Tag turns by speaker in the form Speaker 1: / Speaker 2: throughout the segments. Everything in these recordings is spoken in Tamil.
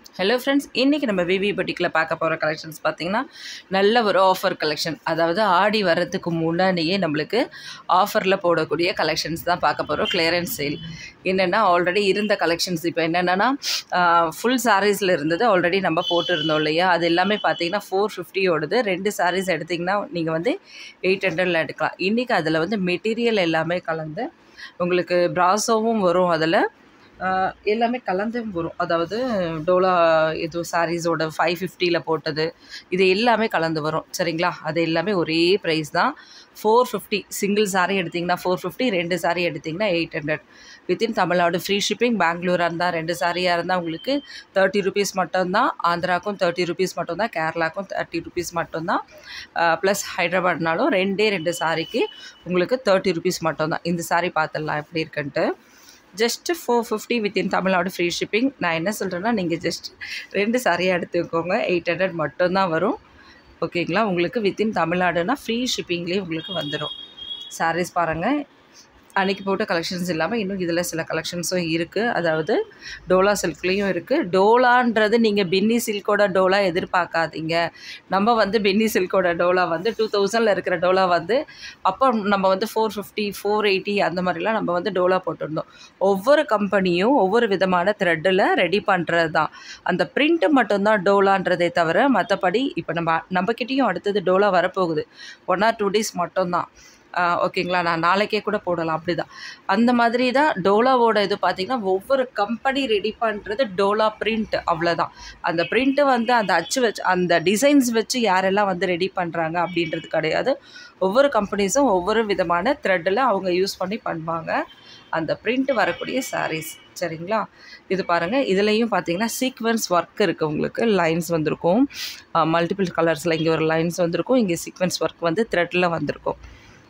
Speaker 1: ஹலோ ஃப்ரெண்ட்ஸ் இன்றைக்கி நம்ம விவி பட்டிக்கில் பார்க்க போகிற கலெக்ஷன்ஸ் பார்த்திங்கன்னா நல்ல ஒரு ஆஃபர் கலெக்ஷன் அதாவது ஆடி வர்றதுக்கு முன்னாடியே நம்மளுக்கு ஆஃபரில் போடக்கூடிய கலெக்ஷன்ஸ் தான் பார்க்க போகிறோம் கிளியரன்ஸ் சேல் என்னென்னா ஆல்ரெடி இருந்த கலெக்ஷன்ஸ் இப்போ என்னென்னா ஃபுல் சாரீஸில் இருந்தது ஆல்ரெடி நம்ம போட்டிருந்தோம் இல்லையா அது எல்லாமே பார்த்தீங்கன்னா ஃபோர் ஃபிஃப்டியோடது ரெண்டு சாரீஸ் எடுத்திங்கன்னா நீங்கள் வந்து எயிட் ஹண்ட்ரடில் எடுக்கலாம் இன்றைக்கி அதில் வந்து மெட்டீரியல் எல்லாமே கலந்து உங்களுக்கு ப்ராசோவும் வரும் அதில் ஆஹ் எல்லாமே கலந்தும் வரும் அதாவது டோலா இது சாரீஸோட ஃபைவ் ஃபிஃப்டியில் போட்டது இது எல்லாமே கலந்து வரும் சரிங்களா அது எல்லாமே ஒரே ப்ரைஸ் தான் ஃபோர் ஃபிஃப்டி சிங்கிள் சாரீ எடுத்திங்கன்னா ஃபோர் ஃபிஃப்டி ரெண்டு சாரீ எடுத்திங்கன்னா eight hundred within Tamil Nadu free shipping பெங்களூராக இருந்தால் ரெண்டு சாரியாக இருந்தால் உங்களுக்கு தேர்ட்டி ருபீஸ் மட்டும்தான் ஆந்திராக்கும் தேர்ட்டி ருபீஸ் மட்டும்தான் கேரளாக்கும் தேர்ட்டி ருபீஸ் மட்டும்தான் ப்ளஸ் ஹைதராபாத்னாலும் ரெண்டே ரெண்டு சாரிக்கு உங்களுக்கு தேர்ட்டி ருபீஸ் மட்டும்தான் இந்த சாரீ பார்த்துடலாம் எப்படி இருக்குன்ட்டு just four fifty within Tamil Nadu free shipping நான் என்ன சொல்கிறேன்னா நீங்கள் ஜஸ்ட் ரெண்டு சாரியாக எடுத்துக்கோங்க எயிட் ஹண்ட்ரட் மட்டும்தான் வரும் ஓகேங்களா உங்களுக்கு வித்தின் தமிழ்நாடுனா ஃப்ரீ ஷிப்பிங்லேயே உங்களுக்கு வந்துடும் சாரீஸ் பாருங்கள் அன்றைக்கி போட்ட கலெக்ஷன்ஸ் இல்லாமல் இன்னும் இதில் சில கலெக்ஷன்ஸும் இருக்குது அதாவது டோலா சில்க்லேயும் இருக்குது டோலான்றது நீங்கள் பென்னி சில்கோட டோலா எதிர்பார்க்காதீங்க நம்ம வந்து பென்னி சில்கோட டோலா வந்து டூ தௌசண்டில் இருக்கிற டோலா வந்து அப்போ நம்ம வந்து ஃபோர் ஃபிஃப்டி ஃபோர் எயிட்டி அந்த மாதிரிலாம் நம்ம வந்து டோலா போட்டிருந்தோம் ஒவ்வொரு கம்பெனியும் ஒவ்வொரு விதமான த்ரெட்டில் ரெடி பண்ணுறது தான் அந்த பிரிண்ட்டு மட்டும்தான் டோலான்றதே தவிர மற்றபடி இப்போ நம்ம நம்மக்கிட்டேயும் அடுத்தது டோலா வரப்போகுது ஒன் ஆர் டூ டேஸ் மட்டும்தான் ஓகேங்களா நான் நாளைக்கே கூட போடலாம் அப்படி தான் அந்த மாதிரி தான் டோலாவோட இது பார்த்திங்கன்னா ஒவ்வொரு கம்பெனி ரெடி பண்ணுறது டோலா பிரிண்ட் அவ்வளோதான் அந்த பிரிண்ட்டு வந்து அந்த அச்சு வச்சு அந்த டிசைன்ஸ் வச்சு யாரெல்லாம் வந்து ரெடி பண்ணுறாங்க அப்படின்றது கிடையாது ஒவ்வொரு கம்பெனிஸும் ஒவ்வொரு விதமான த்ரெட்டில் அவங்க யூஸ் பண்ணி பண்ணுவாங்க அந்த பிரிண்ட் வரக்கூடிய சாரீஸ் சரிங்களா இது பாருங்கள் இதுலேயும் பார்த்தீங்கன்னா சீக்வன்ஸ் ஒர்க் இருக்குது உங்களுக்கு லைன்ஸ் வந்திருக்கும் மல்டிபிள் கலர்ஸில் இங்கே ஒரு லைன்ஸ் வந்திருக்கும் இங்கே சீக்வன்ஸ் ஒர்க் வந்து த்ரெட்டில் வந்திருக்கும்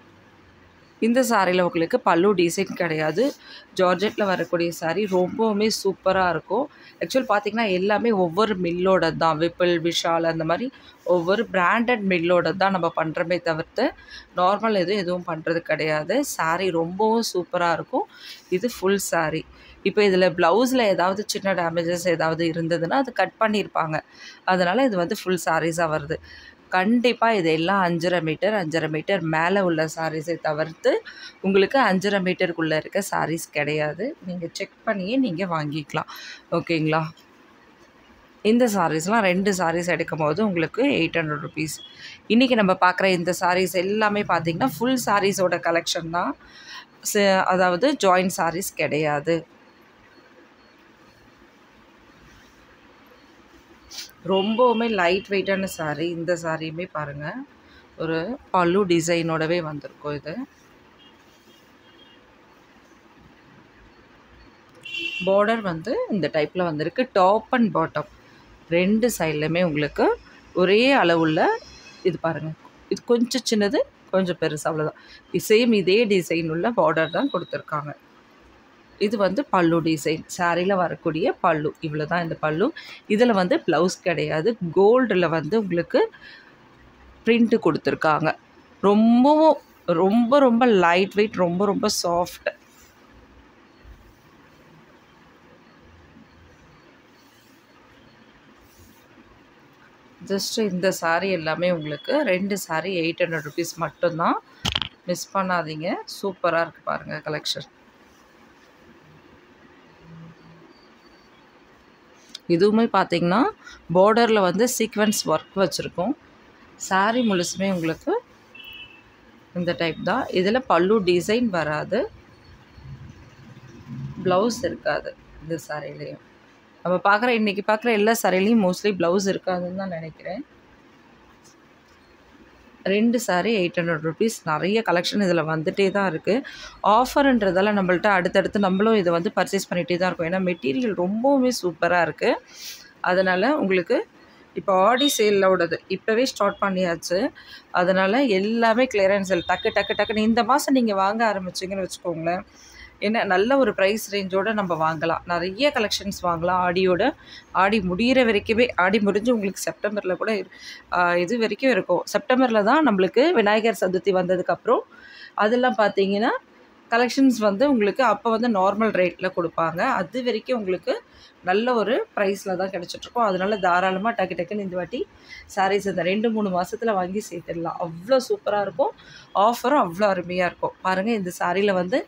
Speaker 1: இந்த சாரியில் உங்களுக்கு பல்லு டிசைன் கிடையாது ஜார்ஜெட்டில் வரக்கூடிய சாரீ ரொம்பவுமே சூப்பராக இருக்கும் ஆக்சுவல் பார்த்திங்கன்னா எல்லாமே ஒவ்வொரு மில்லோட தான் விப்பிள் விஷால் அந்த மாதிரி ஒவ்வொரு பிராண்டட் மில்லோட தான் நம்ம பண்ணுறமே தவிர்த்து நார்மல் எதுவும் எதுவும் பண்ணுறது கிடையாது சாரீ ரொம்பவும் சூப்பராக இருக்கும் இது ஃபுல் சாரீ இப்போ இதில் ப்ளவுஸில் ஏதாவது சின்ன டேமேஜஸ் ஏதாவது இருந்ததுன்னா அது கட் பண்ணியிருப்பாங்க அதனால் இது வந்து ஃபுல் சாரீஸாக வருது கண்டிப்பாக இது எல்லாம் அஞ்சரை மீட்டர் அஞ்சரை மீட்டர் மேலே உள்ள சாரீஸை தவிர்த்து உங்களுக்கு அஞ்சரை மீட்டருக்குள்ளே இருக்க சாரீஸ் கிடையாது நீங்கள் செக் பண்ணியே நீங்கள் வாங்கிக்கலாம் ஓகேங்களா இந்த சாரீஸ்லாம் ரெண்டு சாரீஸ் எடுக்கும் போது உங்களுக்கு எயிட் ஹண்ட்ரட் ருபீஸ் இன்றைக்கி நம்ம பார்க்குற இந்த சாரீஸ் எல்லாமே பார்த்திங்கன்னா ஃபுல் சாரீஸோட கலெக்ஷன் தான் அதாவது ஜாயின்ட் சாரீஸ் கிடையாது ரொம்பவுமே லைட் வெயிட்டான சாரீ இந்த சாரியுமே பாருங்கள் ஒரு பல்லு டிசைனோடவே வந்திருக்கும் இது பார்டர் வந்து இந்த டைப்பில் வந்திருக்கு டாப் அண்ட் பாட்டம் ரெண்டு சைட்லையுமே உங்களுக்கு ஒரே அளவுள்ள இது பாருங்கள் இது கொஞ்சம் சின்னது கொஞ்சம் பெருசு அவ்வளோதான் சேம் இதே டிசைன் உள்ள பார்டர் தான் கொடுத்துருக்காங்க இது வந்து பல்லு டிசைன் சாரியில் வரக்கூடிய பல்லு இவ்வளோ தான் இந்த பல்லு இதில் வந்து ப்ளவுஸ் கிடையாது கோல்டில் வந்து உங்களுக்கு ப்ரிண்ட்டு கொடுத்துருக்காங்க ரொம்பவும் ரொம்ப ரொம்ப லைட் வெயிட் ரொம்ப ரொம்ப சாஃப்ட் ஜஸ்ட்டு இந்த சாரீ எல்லாமே உங்களுக்கு ரெண்டு சாரீ எயிட் ஹண்ட்ரட் ருபீஸ் மட்டும்தான் மிஸ் பண்ணாதீங்க சூப்பராக இருக்குது பாருங்கள் கலெக்ஷன் இதுவுமே பார்த்திங்கன்னா பார்டரில் வந்து சீக்வன்ஸ் ஒர்க் வச்சுருக்கோம் சாரீ முழுசுமே உங்களுக்கு இந்த டைப் தான் இதில் பல்லு டிசைன் வராது ப்ளவுஸ் இருக்காது இந்த சாரிலையும் நம்ம பார்க்குற இன்றைக்கி பார்க்குற எல்லா சாரிலையும் மோஸ்ட்லி ப்ளவுஸ் இருக்காதுன்னு தான் நினைக்கிறேன் ரெண்டு சாரீ எயிட் ஹண்ட்ரட் ருபீஸ் நிறைய கலெக்ஷன் இதில் வந்துகிட்டே தான் இருக்குது ஆஃபர்ன்றதால நம்மள்ட்ட அடுத்தடுத்து நம்மளும் இதை வந்து பர்ச்சேஸ் பண்ணிகிட்டே தான் இருக்கோம் ஏன்னா மெட்டீரியல் ரொம்பவுமே சூப்பராக இருக்குது அதனால் உங்களுக்கு இப்போ ஆடி சேலோடது இப்போவே ஸ்டார்ட் பண்ணியாச்சு அதனால் எல்லாமே கிளியரன்ஸ் சேல் டக்கு டக்கு டக்குன்னு இந்த மாதம் நீங்கள் வாங்க ஆரம்பிச்சிங்கன்னு வச்சுக்கோங்களேன் என்ன நல்ல ஒரு ப்ரைஸ் ரேஞ்சோடு நம்ம வாங்கலாம் நிறைய கலெக்ஷன்ஸ் வாங்கலாம் ஆடியோட ஆடி முடிகிற வரைக்குமே ஆடி முடிஞ்சு உங்களுக்கு செப்டம்பரில் கூட இது வரைக்கும் இருக்கும் செப்டம்பரில் தான் நம்மளுக்கு விநாயகர் சதுர்த்தி வந்ததுக்கப்புறம் அதெல்லாம் பார்த்தீங்கன்னா கலெக்ஷன்ஸ் வந்து உங்களுக்கு அப்போ வந்து நார்மல் ரேட்டில் கொடுப்பாங்க அது வரைக்கும் உங்களுக்கு நல்ல ஒரு ப்ரைஸில் தான் கிடச்சிட்ருக்கோம் அதனால தாராளமாக டக்கு டக்குன்னு இந்த வாட்டி சாரீஸ் இந்த ரெண்டு மூணு மாதத்தில் வாங்கி சேர்த்துடலாம் அவ்வளோ சூப்பராக இருக்கும் ஆஃபரும் அவ்வளோ அருமையாக இருக்கும் பாருங்கள் இந்த சாரியில் வந்து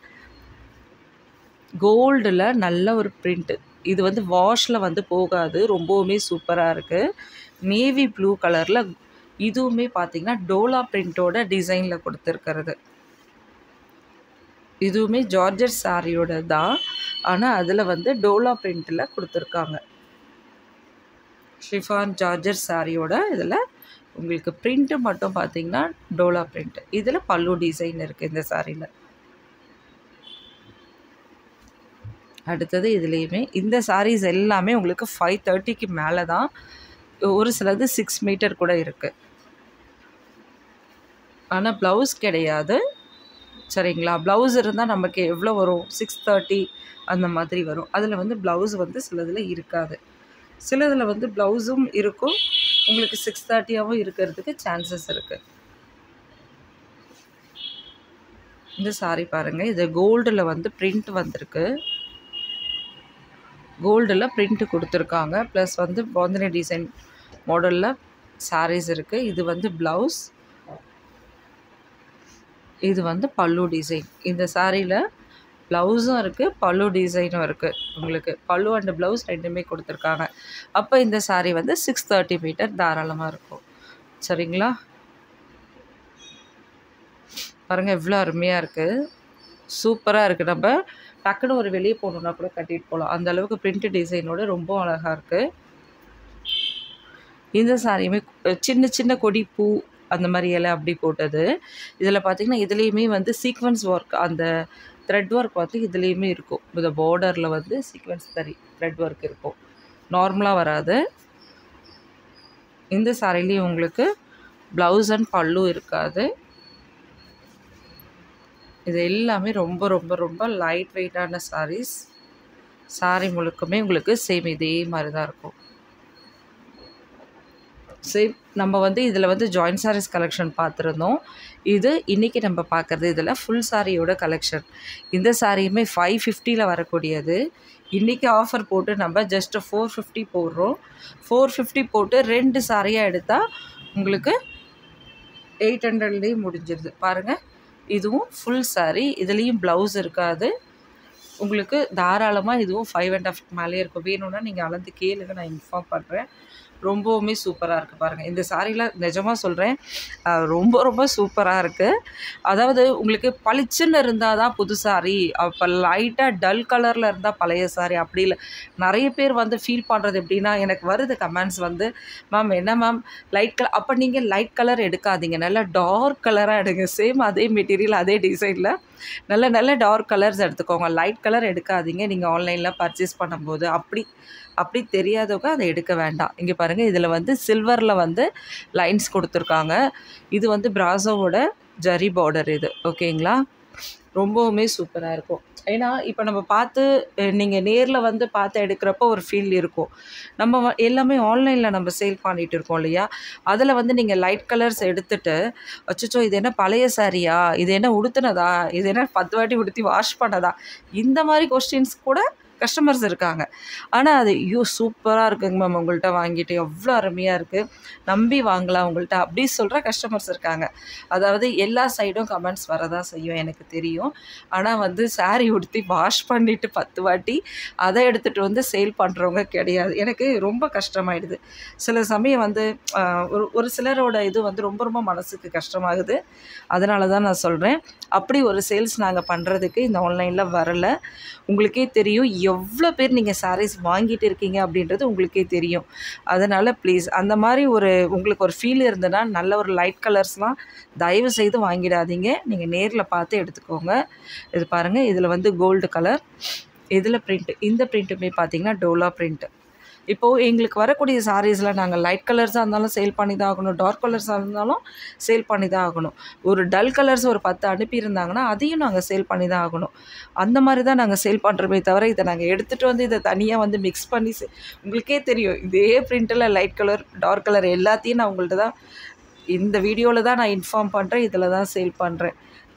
Speaker 1: கோல்டில் நல்ல ஒரு பிரிண்ட்டு இது வந்து வாஷில் வந்து போகாது ரொம்பவுமே சூப்பராக இருக்குது நேவி ப்ளூ கலரில் இதுவுமே பார்த்தீங்கன்னா டோலா பிரிண்ட்டோட டிசைனில் கொடுத்துருக்கிறது இதுவுமே ஜார்ஜர் சாரியோட தான் ஆனால் அதில் வந்து டோலா பிரிண்ட்டில் கொடுத்துருக்காங்க ஷிஃபான் ஜார்ஜர் சாரியோட இதில் உங்களுக்கு பிரிண்ட்டு மட்டும் பார்த்தீங்கன்னா டோலா பிரிண்ட் இதில் பல்லு டிசைன் இருக்குது இந்த சாரியில் அடுத்தது இதுலேயுமே இந்த சாரீஸ் எல்லாமே உங்களுக்கு ஃபைவ் தேர்ட்டிக்கு மேலே தான் ஒரு சிலது சிக்ஸ் மீட்டர் கூட இருக்குது ஆனால் ப்ளவுஸ் கிடையாது சரிங்களா ப்ளவுஸ் இருந்தால் நமக்கு எவ்வளோ வரும் சிக்ஸ் தேர்ட்டி அந்த மாதிரி வரும் அதில் வந்து ப்ளவுஸ் வந்து சிலதில் இருக்காது சிலதில் வந்து ப்ளவுஸும் இருக்கும் உங்களுக்கு சிக்ஸ் தேர்ட்டியாகவும் இருக்கிறதுக்கு சான்சஸ் இருக்குது இந்த சாரி பாருங்கள் இது கோல்டில் வந்து பிரிண்ட் வந்திருக்கு கோல்டில் பிரிண்ட் கொடுத்துருக்காங்க ப்ளஸ் வந்து பாந்தினி டிசைன் மாடலில் சாரீஸ் இருக்குது இது வந்து ப்ளவுஸ் இது வந்து பல்லு டிசைன் இந்த சாரியில் ப்ளவுஸும் இருக்குது பல்லு டிசைனும் இருக்குது உங்களுக்கு பல்லு அண்ட் ப்ளவுஸ் ரெண்டுமே கொடுத்துருக்காங்க அப்போ இந்த சாரீ வந்து சிக்ஸ் தேர்ட்டி மீட்டர் தாராளமாக இருக்கும் சரிங்களா பாருங்கள் எவ்வளோ அருமையாக இருக்குது சூப்பராக இருக்குது நம்ம டக்குன்னு ஒரு வெளியே போகணுன்னா கூட கட்டிட்டு போகலாம் அந்த அளவுக்கு பிரிண்ட் டிசைனோட ரொம்ப அழகாக இருக்குது இந்த சாரியுமே சின்ன சின்ன கொடி பூ அந்த மாதிரி இலை அப்படி போட்டது இதில் பார்த்திங்கன்னா இதுலேயுமே வந்து சீக்வன்ஸ் ஒர்க் அந்த த்ரெட் ஒர்க் வந்து இதுலேயுமே இருக்கும் இந்த பார்டரில் வந்து சீக்வன்ஸ் தறி த்ரெட் ஒர்க் இருக்கும் நார்மலாக வராது இந்த சாரிலையும் உங்களுக்கு ப்ளவுஸ் அண்ட் பல்லு இருக்காது இது எல்லாமே ரொம்ப ரொம்ப ரொம்ப லைட் வெயிட்டான சாரீஸ் சாரீ முழுக்குமே உங்களுக்கு சேம் இதே மாதிரி தான் இருக்கும் சேம் நம்ம வந்து இதில் வந்து ஜாயின்ட் சாரீஸ் கலெக்ஷன் பார்த்துருந்தோம் இது இன்றைக்கி நம்ம பார்க்குறது இதில் ஃபுல் சாரியோட கலெக்ஷன் இந்த சாரியுமே ஃபைவ் ஃபிஃப்டியில் வரக்கூடியது இன்றைக்கி ஆஃபர் போட்டு நம்ம ஜஸ்ட்டு ஃபோர் ஃபிஃப்டி போடுறோம் ஃபோர் ஃபிஃப்டி போட்டு ரெண்டு சாரியாக எடுத்தால் உங்களுக்கு எயிட் ஹண்ட்ரட்லேயே முடிஞ்சிருது பாருங்கள் இதுவும் ஃபுல் சாரீ இதுலேயும் ப்ளவுஸ் இருக்காது உங்களுக்கு தாராளமாக இதுவும் ஃபைவ் அண்ட் ஆஃப் மேலே இருக்கும் வேணும்னா நீங்கள் அளந்து கேளுங்க நான் இன்ஃபார்ம் பண்ணுறேன் ரொம்பவுமே சூப்பராக இருக்குது பாருங்கள் இந்த சாரீலாம் நிஜமாக சொல்கிறேன் ரொம்ப ரொம்ப சூப்பராக இருக்குது அதாவது உங்களுக்கு பளிச்சுன்னு இருந்தால் தான் புது சாரி அப்போ லைட்டாக டல் கலரில் இருந்தால் பழைய சாரி அப்படி இல்லை நிறைய பேர் வந்து ஃபீல் பண்ணுறது எப்படின்னா எனக்கு வருது கமெண்ட்ஸ் வந்து மேம் என்ன மேம் லைட் கலர் அப்போ நீங்கள் லைட் கலர் எடுக்காதீங்க நல்லா டார்க் கலராக எடுங்க சேம் அதே மெட்டீரியல் அதே டிசைனில் நல்ல நல்ல டார்க் கலர்ஸ் எடுத்துக்கோங்க லைட் கலர் எடுக்காதீங்க நீங்கள் ஆன்லைனில் பர்ச்சேஸ் பண்ணும்போது அப்படி அப்படி தெரியாதவங்க அதை எடுக்க வேண்டாம் இங்கே பாருங்கள் இதில் வந்து சில்வரில் வந்து லைன்ஸ் கொடுத்துருக்காங்க இது வந்து பிராசோவோட ஜரி பார்டர் இது ஓகேங்களா ரொம்பவுமே சூப்பராக இருக்கும் ஏன்னா இப்போ நம்ம பார்த்து நீங்கள் நேரில் வந்து பார்த்து எடுக்கிறப்போ ஒரு ஃபீல் இருக்கும் நம்ம வ- எல்லாமே ஆன்லைனில் நம்ம சேல் பண்ணிகிட்டு இருக்கோம் இல்லையா அதில் வந்து நீங்கள் லைட் கலர்ஸ் எடுத்துட்டு அச்சச்சோ இது என்ன பழைய சாரியா இது என்ன உடுத்துனதா இது என்ன பத்து வாட்டி உடுத்தி வாஷ் பண்ணதா இந்த மாதிரி கொஸ்டின்ஸ் கூட கஸ்டமர்ஸ் இருக்காங்க ஆனால் அது ஐயோ சூப்பராக இருக்குங்க மேம் உங்கள்கிட்ட வாங்கிட்டு எவ்வளோ அருமையாக இருக்குது நம்பி வாங்கலாம் உங்கள்கிட்ட அப்படி சொல்கிற கஸ்டமர்ஸ் இருக்காங்க அதாவது எல்லா சைடும் கமெண்ட்ஸ் வரதான் செய்யும் எனக்கு தெரியும் ஆனால் வந்து saree உடுத்தி வாஷ் பண்ணிவிட்டு பத்து வாட்டி அதை எடுத்துகிட்டு வந்து சேல் பண்ணுறவங்க கிடையாது எனக்கு ரொம்ப கஷ்டமாயிடுது சில சமயம் வந்து ஆஹ், ஒரு ஒரு சிலரோட இது வந்து ரொம்ப ரொம்ப மனசுக்கு கஷ்டமாகுது அதனால தான் நான் சொல்கிறேன் அப்படி ஒரு சேல்ஸ் நாங்கள் பண்ணுறதுக்கு இந்த ஆன்லைனில் வரல உங்களுக்கே தெரியும் எவ்வளோ பேர் நீங்கள் sarees வாங்கிட்டு இருக்கீங்க அப்படின்றது உங்களுக்கே தெரியும் அதனால் ப்ளீஸ் அந்த மாதிரி ஒரு உங்களுக்கு ஒரு ஃபீல் இருந்ததுன்னா நல்ல ஒரு லைட் கலர்ஸ்லாம் தயவு செய்து வாங்கிடாதீங்க நீங்கள் நேரில் பார்த்து எடுத்துக்கோங்க இது பாருங்கள் இதில் வந்து கோல்டு கலர் இதில் பிரிண்ட் இந்த பிரிண்ட்டுமே பார்த்தீங்கன்னா டோலா பிரிண்ட் இப்போது எங்களுக்கு வரக்கூடிய சாரீஸில் நாங்கள் லைட் கலர்ஸாக இருந்தாலும் சேல் பண்ணி தான் ஆகணும் டார்க் கலர்ஸாக இருந்தாலும் சேல் பண்ணி தான் ஆகணும் ஒரு டல் கலர்ஸ் ஒரு பத்து அனுப்பியிருந்தாங்கன்னா அதையும் நாங்கள் சேல் பண்ணி தான் ஆகணும் அந்த மாதிரி தான் நாங்கள் சேல் பண்ணுறோமே தவிர இதை நாங்கள் எடுத்துகிட்டு வந்து இதை தனியாக வந்து மிக்ஸ் பண்ணி se- உங்களுக்கே தெரியும் இதே பிரிண்ட்டில் லைட் கலர் டார்க் கலர் எல்லாத்தையும் நான் உங்கள்ட்ட தான் இந்த வீடியோவில் தான் நான் இன்ஃபார்ம் பண்ணுறேன் இதில் தான் சேல் பண்ணுறேன்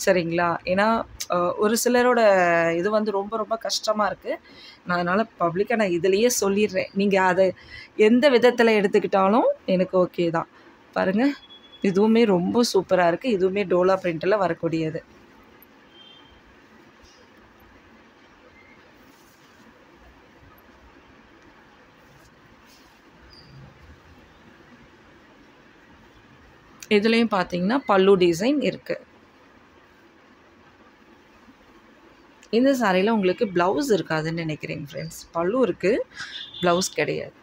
Speaker 1: சரிங்களா ஏன்னா அஹ், ஒரு சிலரோட இது வந்து ரொம்ப ரொம்ப கஷ்டமாக இருக்குது நான் அதனால் பப்ளிக்காக நான் இதுலேயே சொல்லிடுறேன் நீங்கள் அதை எந்த விதத்தில் எடுத்துக்கிட்டாலும் எனக்கு ஓகே தான் பாருங்கள் இதுவுமே ரொம்ப சூப்பராக இருக்குது இதுவுமே டோலா பிரிண்டில் வரக்கூடியது இதுலேயும் பார்த்தீங்கன்னா பல்லு டிசைன் இருக்குது இந்த சாரியில் உங்களுக்கு ப்ளவுஸ் இருக்காதுன்னு நினைக்கிறேன் ஃப்ரெண்ட்ஸ் பல்லு இருக்குது ப்ளவுஸ் கிடையாது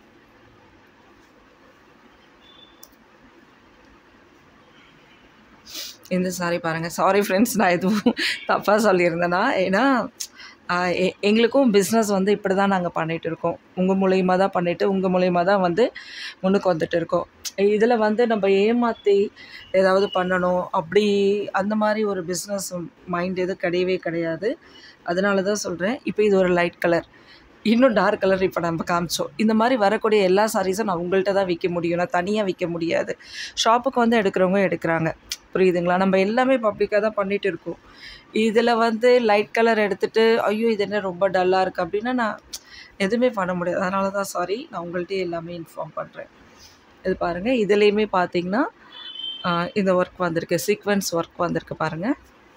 Speaker 1: இந்த சாரி பாருங்கள் சாரி ஃப்ரெண்ட்ஸ் நான் எதுவும் தப்பாக சொல்லியிருந்தேன்னா ஏன்னா ஆஹ் எ- எங்களுக்கும் பிஸ்னஸ் வந்து இப்படி தான் நாங்கள் பண்ணிகிட்டு இருக்கோம் உங்கள் மூலியமாக தான் பண்ணிவிட்டு உங்கள் மூலியமாக தான் வந்து முன்னுக்கு வந்துட்டு இருக்கோம் இதில் வந்து நம்ம ஏமாற்றி ஏதாவது பண்ணணும் அப்படி அந்த மாதிரி ஒரு பிஸ்னஸ் மைண்ட் எதுவும் கிடையவே கிடையாது அதனால தான் சொல்கிறேன் இப்போ இது ஒரு லைட் கலர் இன்னும் டார்க் கலர் இப்போ நம்ம காமிச்சோம் இந்த மாதிரி வரக்கூடிய எல்லா சாரீஸும் நான் உங்கள்கிட்ட தான் விற்க முடியும் நான் தனியாக விற்க முடியாது ஷாப்புக்கு வந்து எடுக்கிறவங்க எடுக்கிறாங்க புரியுதுங்களா நம்ம எல்லாமே பப்ளிக்காக தான் பண்ணிகிட்டு இருக்கோம் இதில் வந்து லைட் கலர் எடுத்துகிட்டு ஐயோ இது என்ன ரொம்ப டல்லாக இருக்குது அப்படின்னா நான் எதுவுமே பண்ண முடியாது அதனால தான் சாரி நான் உங்கள்கிட்டயே எல்லாமே இன்ஃபார்ம் பண்ணுறேன் இது பாருங்கள் இதுலேயுமே பார்த்தீங்கன்னா ஆஹ், இந்த ஒர்க் வந்திருக்கு சீக்வன்ஸ் ஒர்க் வந்திருக்கு பாருங்கள்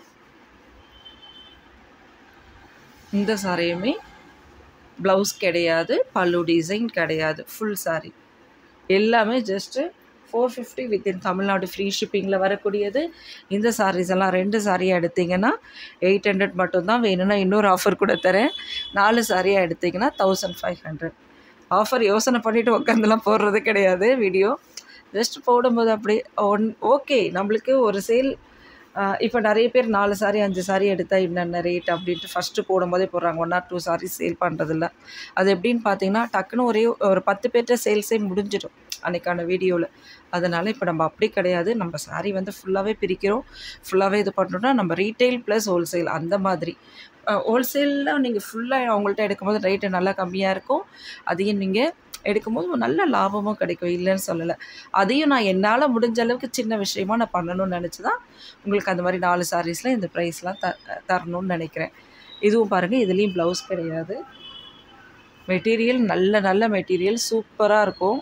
Speaker 1: இந்த சாரியுமே ப்ளவுஸ் கிடையாது பல்லு டிசைன் கிடையாது ஃபுல் saree எல்லாமே just four fifty within Tamil Nadu free ஷிப்பிங்கில் வரக்கூடியது இந்த sarees எல்லாம் ரெண்டு சாரியாக எடுத்தீங்கன்னா எயிட் ஹண்ட்ரட் மட்டும்தான் வேணும்னா இன்னொரு ஆஃபர் கூட தரேன் நாலு சாரியாக எடுத்தீங்கன்னா தௌசண்ட் ஃபைவ் ஹண்ட்ரட் ஆஃபர் யோசனை பண்ணிவிட்டு உட்காந்துலாம் போடுறது கிடையாது வீடியோ ஜஸ்ட் போடும்போது அப்படி ஒன் ஓகே நம்மளுக்கு ஒரு சேல் இப்போ நிறைய பேர் நாலு சாரி அஞ்சு சாரி எடுத்தால் என்னென்ன ரேட் அப்படின்ட்டு ஃபஸ்ட்டு போடும்போதே போடுறாங்க one or two saree sale பண்ணுறதில்ல அது எப்படின்னு பார்த்தீங்கன்னா டக்குன்னு ஒரே ஒரு பத்து பேர்கிட்ட சேல்ஸே முடிஞ்சிடும் அன்றைக்கான வீடியோவில் அதனால் இப்போ நம்ம அப்படி கிடையாது நம்ம சாரி வந்து ஃபுல்லாகவே பிரிக்கிறோம் ஃபுல்லாகவே இது பண்ணுறோம்னா நம்ம ரீட்டைல் ப்ளஸ் ஹோல்சேல் அந்த மாதிரி ஹோல்சேலில் நீங்கள் ஃபுல்லாக அவங்கள்ட்ட எடுக்கும்போது ரேட்டு நல்லா கம்மியாக இருக்கும் அதையும் நீங்கள் எடுக்கும்போது ஒரு நல்ல லாபமும் கிடைக்கும் இல்லைன்னு சொல்லலை அதையும் நான் என்னால் முடிஞ்ச அளவுக்கு சின்ன விஷயமா நான் பண்ணணும்னு நினச்சி தான் உங்களுக்கு அந்த மாதிரி நாலு சாரீஸில் இந்த ப்ரைஸ்லாம் த தரணும்னு நினைக்கிறேன் இதுவும் பாருங்கள் இதுலேயும் ப்ளவுஸ் கிடையாது மெட்டீரியல் நல்ல நல்ல மெட்டீரியல் சூப்பராக இருக்கும்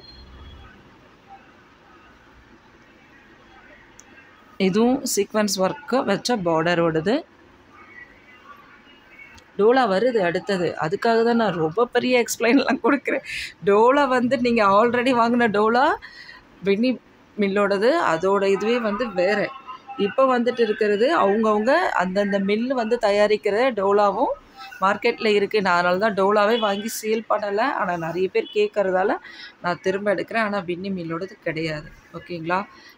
Speaker 1: இதுவும் சீக்வன்ஸ் ஒர்க்கு வச்ச பார்டரோடது டோலா வருது அடுத்தது அதுக்காக தான் நான் ரொம்ப பெரிய எக்ஸ்பிளைன்லாம் கொடுக்குறேன் டோலா வந்து நீங்கள் ஆல்ரெடி வாங்கின டோலா வெண்ணி மில்லோடது அதோட இதுவே வந்து வேறு இப்போ வந்துட்டு இருக்கிறது அவங்கவுங்க அந்தந்த மில்லு வந்து தயாரிக்கிற டோலாவும் மார்க்கெட்டில் இருக்குது நான் அதனால தான் டோலாவே வாங்கி சேல் பண்ணலை ஆனால் நிறைய பேர் கேட்குறதால நான் திரும்ப எடுக்கிறேன் ஆனால் வின்னி மில்லோடது கிடையாது ஓகேங்களா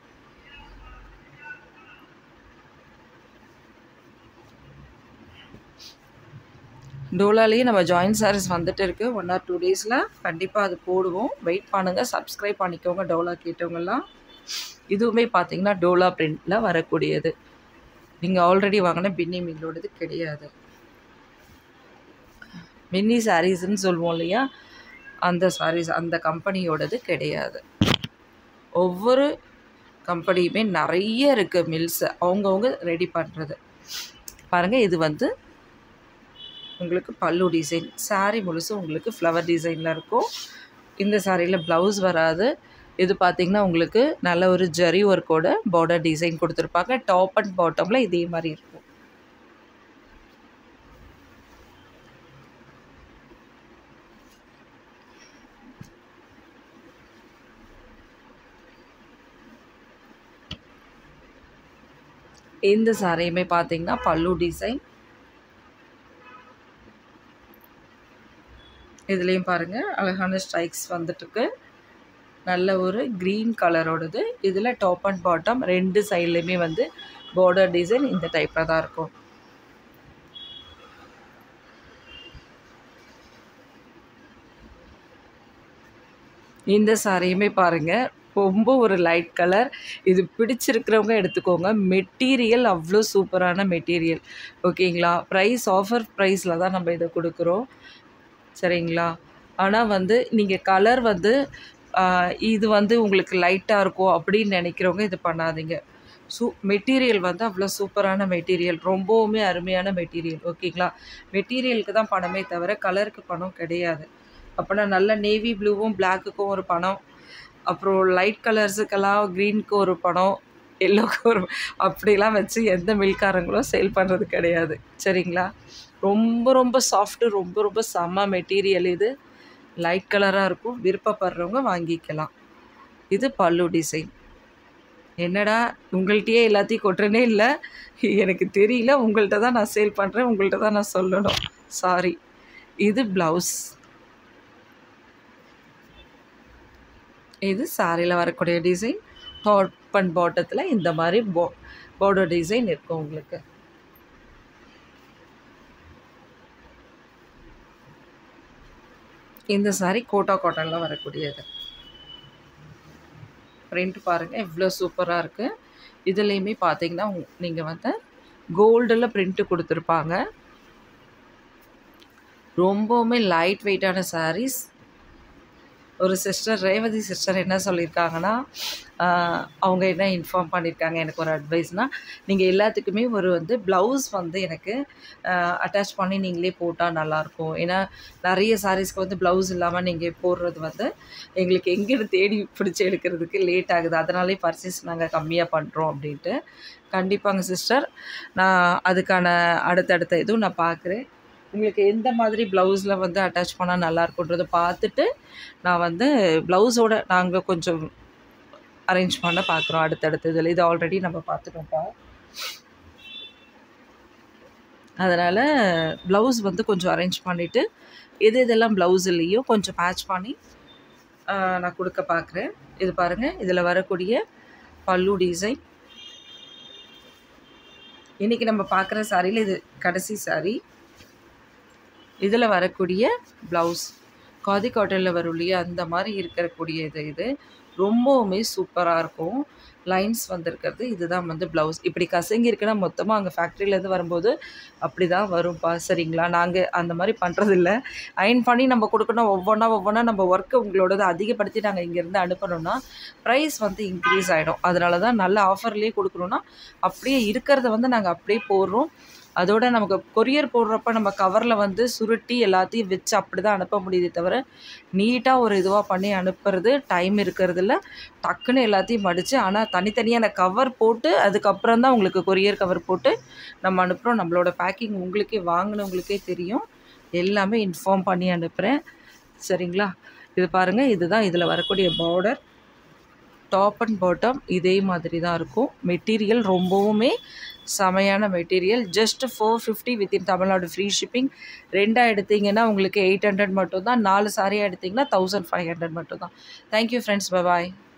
Speaker 1: டோலாலேயே நம்ம ஜாயின் சாரீஸ் வந்துட்டு இருக்கு ஒன் ஆர் டூ டேஸில் கண்டிப்பாக அது போடுவோம் வெயிட் பண்ணுங்கள் சப்ஸ்கிரைப் பண்ணிக்கோங்க டோலா கேட்டவங்கெல்லாம் இதுவுமே பார்த்தீங்கன்னா டோலா பிரிண்டில் வரக்கூடியது நீங்கள் ஆல்ரெடி வாங்கின பின்னி மில்லோடது கிடையாது மின்னி சாரீஸ்ன்னு சொல்லுவோம் இல்லையா அந்த சாரீஸ் அந்த கம்பெனியோடது கிடையாது ஒவ்வொரு கம்பெனியுமே நிறைய இருக்குது மில்ஸு அவங்கவுங்க ரெடி பண்ணுறது பாருங்கள் இது வந்து உங்களுக்கு பல்லு டிசைன் saree முழுசும் உங்களுக்கு ஃப்ளவர் டிசைனில் இருக்கும் இந்த சாரியில் ப்ளவுஸ் வராது இது பார்த்திங்கன்னா உங்களுக்கு நல்ல ஒரு ஜரி ஒர்க்கோட பார்டர் டிசைன் கொடுத்துருப்பாங்க டாப் அண்ட் பாட்டமில் இதே மாதிரி இருக்கும் இந்த சாரியுமே பார்த்தீங்கன்னா பல்லு டிசைன் இதுலேயும் பாருங்கள் அழகான ஸ்ட்ரைக்ஸ் வந்துட்டுருக்கு நல்ல ஒரு க்ரீன் கலரோடது இதில் டாப் அண்ட் பாட்டம் ரெண்டு சைட்லேயுமே வந்து பார்டர் டிசைன் இந்த டைப்பில் தான் இருக்கும் இந்த சாரியுமே பாருங்கள் ரொம்ப ஒரு லைட் கலர் இது பிடிச்சிருக்கிறவங்க எடுத்துக்கோங்க மெட்டீரியல் அவ்வளோ சூப்பரான மெட்டீரியல் ஓகேங்களா ப்ரைஸ் ஆஃபர் ப்ரைஸில் தான் நம்ம இதை கொடுக்குறோம் சரிங்களா ஆனால் வந்து நீங்கள் கலர் வந்து ஆஹ், இது வந்து உங்களுக்கு லைட்டாக இருக்கும் அப்படின்னு நினைக்கிறவங்க இது பண்ணாதீங்க சூ மெட்டீரியல் வந்து அவ்வளோ சூப்பரான மெட்டீரியல் ரொம்பவுமே அருமையான மெட்டீரியல் ஓகேங்களா மெட்டீரியலுக்கு தான் பணமே தவிர கலருக்கு பணம் கிடையாது அப்போனா நல்ல நேவி ப்ளூவும் பிளாக்குக்கும் ஒரு பணம் அப்புறம் லைட் கலர்ஸுக்கெல்லாம் க்ரீனுக்கு ஒரு பணம் எல்லோக்கு ஒரு அப்படிலாம் வச்சு எந்த மில்காரங்களும் சேல் பண்ணுறது கிடையாது சரிங்களா ரொம்ப ரொம்ப சாஃப்ட்டு ரொம்ப ரொம்ப செம்ம மெட்டீரியல் இது லைட் கலராக இருக்கும் விருப்பப்படுறவங்க வாங்கிக்கலாம் இது பல்லு டிசைன் என்னடா உங்கள்கிட்டயே எல்லாத்தையும் கொட்டுறனே இல்லை எனக்கு தெரியல உங்கள்கிட்ட தான் நான் சேல் பண்ணுறேன் உங்கள்கிட்ட தான் நான் சொல்லணும் சாரி இது ப்ளவுஸ் இது சாரியில் வரக்கூடிய டிசைன் டாப் அண்ட் பாட்டத்தில் இந்த மாதிரி போ பார்டர் டிசைன் இருக்கும் உங்களுக்கு இந்த சாரி கோட்டா காட்டனில் வரக்கூடியது பிரிண்ட் பாருங்கள் எவ்வளோ சூப்பராக இருக்குது இதுலேயுமே பார்த்தீங்கன்னா நீங்கள் வந்து கோல்டில் பிரிண்ட்டு கொடுத்துருப்பாங்க ரொம்பவுமே லைட் வெயிட்டான சாரீஸ் ஒரு சிஸ்டர் ரேவதி சிஸ்டர் என்ன சொல்லியிருக்காங்கன்னா அவங்க என்ன இன்ஃபார்ம் பண்ணியிருக்காங்க எனக்கு ஒரு அட்வைஸ்னால் நீங்கள் எல்லாத்துக்குமே ஒரு வந்து ப்ளவுஸ் வந்து எனக்கு அட்டாச் பண்ணி நீங்களே போட்டால் நல்லாயிருக்கும் ஏன்னா நிறைய சாரீஸ்க்கு வந்து ப்ளவுஸ் இல்லாமல் நீங்கள் போடுறது வந்து எங்களுக்கு எங்கேருந்து தேடி பிடிச்சி எடுக்கிறதுக்கு லேட் ஆகுது அதனாலே பர்ச்சேஸ் நாங்கள் கம்மியாக பண்ணுறோம் அப்படின்ட்டு கண்டிப்பாங்க சிஸ்டர் நான் அதுக்கான அடுத்தடுத்த இதுவும் நான் பார்க்குறேன் உங்களுக்கு எந்த மாதிரி ப்ளவுஸில் வந்து அட்டாச் பண்ணால் நல்லாயிருக்குன்றதை பார்த்துட்டு நான் வந்து ப்ளவுஸோட நாங்கள் கொஞ்சம் அரேஞ்ச் பண்ண பார்க்குறோம் அடுத்தடுத்த இதில் இது ஆல்ரெடி நம்ம பார்த்துட்டோம்ப்பா அதனால் ப்ளவுஸ் வந்து கொஞ்சம் அரேஞ்ச் பண்ணிவிட்டு எது இதெல்லாம் ப்ளவுஸ் இல்லையோ கொஞ்சம் மேட்ச் பண்ணி நான் கொடுக்க பார்க்குறேன் இது பாருங்கள் இதில் வரக்கூடிய பல்லு டிசைன் இன்றைக்கி நம்ம பார்க்குற சாரியில் இது கடைசி சாரி இதில் வரக்கூடிய ப்ளவுஸ் காதி காட்டனில் வரும் இல்லையா அந்த மாதிரி இருக்கக்கூடிய இது இது ரொம்பவுமே சூப்பராக இருக்கும் லைன்ஸ் வந்திருக்கிறது இதுதான் வந்து ப்ளவுஸ் இப்படி கசங்கி இருக்குன்னா மொத்தமாக அங்கே ஃபேக்ட்ரியிலேருந்து வரும்போது அப்படி தான் வரும்ப்பா சரிங்களா நாங்கள் அந்த மாதிரி பண்ணுறதில்ல அயன் பண்ணி நம்ம கொடுக்கணும் ஒவ்வொன்றா ஒவ்வொன்றா நம்ம ஒர்க்கை உங்களோடது அதிகப்படுத்தி நாங்கள் இங்கேருந்து அனுப்பணும்னா ப்ரைஸ் வந்து இன்க்ரீஸ் ஆகிடும் அதனால தான் நல்ல ஆஃபர்லேயே கொடுக்குறோன்னா அப்படியே இருக்கிறத வந்து நாங்கள் அப்படியே போடுறோம் அதோட நமக்கு கொரியர் போடுறப்ப நம்ம கவரில் வந்து சுருட்டி எல்லாத்தையும் வச்சு அப்படி தான் அனுப்ப முடியுதே தவிர நீட்டாக ஒரு இதுவாக பண்ணி அனுப்புறது டைம் இருக்கிறதில்ல டக்குன்னு எல்லாத்தையும் மடித்து ஆனால் தனித்தனியாக நான் கவர் போட்டு அதுக்கப்புறம் தான் உங்களுக்கு கொரியர் கவர் போட்டு நம்ம அனுப்புகிறோம் நம்மளோட பேக்கிங் உங்களுக்கே வாங்கினவங்களுக்கே தெரியும் எல்லாமே இன்ஃபார்ம் பண்ணி அனுப்புகிறேன் சரிங்களா இது பாருங்கள் இதுதான் இதில் வரக்கூடிய பார்டர் டாப் அண்ட் பாட்டம் இதே மாதிரி தான் இருக்கும் மெட்டீரியல் ரொம்பவுமே செமையான material just four fifty within Tamil Nadu free shipping ரெண்டாக எடுத்தீங்கன்னா உங்களுக்கு எயிட் ஹண்ட்ரட் மட்டும் தான் நாலு சாரியாக எடுத்திங்கன்னா தௌசண்ட் ஃபைவ் ஹண்ட்ரட் மட்டும் தான் தேங்க்யூ ஃப்ரெண்ட்ஸ் பாய்